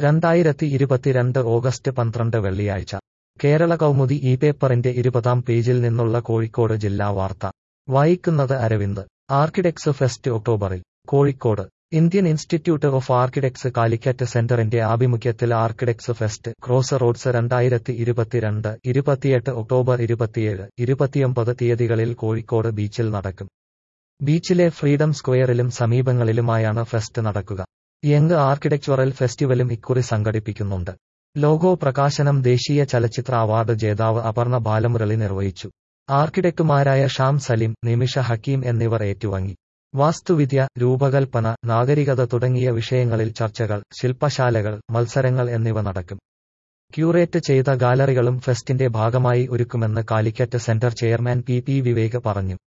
രണ്ടായിരത്തി ഇരുപത്തിരണ്ട് ഓഗസ്റ്റ് പന്ത്രണ്ട് വെള്ളിയാഴ്ച കേരള കൗമുദി ഈ പേപ്പറിന്റെ ഇരുപതാം പേജിൽ നിന്നുള്ള കോഴിക്കോട് ജില്ലാ വാർത്ത വായിക്കുന്നത് അരവിന്ദ് ആർക്കിടെക്സ് ഫെസ്റ്റ് ഒക്ടോബറിൽ Kozhikode Indian institute of architects Calicut സെന്ററിന്റെ ആഭിമുഖ്യത്തിൽ ആർക്കിടെക്സ് ഫെസ്റ്റ് ക്രോസ് റോഡ്സ് രണ്ടായിരത്തി ഇരുപത്തിരണ്ട് ഇരുപത്തിയെട്ട് ഒക്ടോബർ ഇരുപത്തിയേഴ് ഇരുപത്തിയൊമ്പത് തീയതികളിൽ കോഴിക്കോട് ബീച്ചിൽ നടക്കും ബീച്ചിലെ ഫ്രീഡം സ്ക്വയറിലും സമീപങ്ങളിലുമായാണ് ഫെസ്റ്റ് നടക്കുക യങ് ആർക്കിടെക്ചറൽ ഫെസ്റ്റിവലും ഇക്കുറി സംഘടിപ്പിക്കുന്നുണ്ട് ലോഗോ പ്രകാശനം ദേശീയ ചലച്ചിത്ര അവാർഡ് ജേതാവ് അപർണ ബാലമുരളി നിർവഹിച്ചു ആർക്കിടെക്ടുമാരായ ഷാം സലിം നിമിഷ ഹക്കീം എന്നിവർ ഏറ്റുവാങ്ങി വാസ്തുവിദ്യ രൂപകൽപ്പന നാഗരികത തുടങ്ങിയ വിഷയങ്ങളിൽ ചർച്ചകൾ ശില്പശാലകൾ മത്സരങ്ങൾ എന്നിവ നടക്കും ക്യൂറേറ്റ് ചെയ്ത ഗാലറികളും ഫെസ്റ്റിന്റെ ഭാഗമായി ഒരുക്കുമെന്ന് Calicut centre chairman P P Vivek പറഞ്ഞു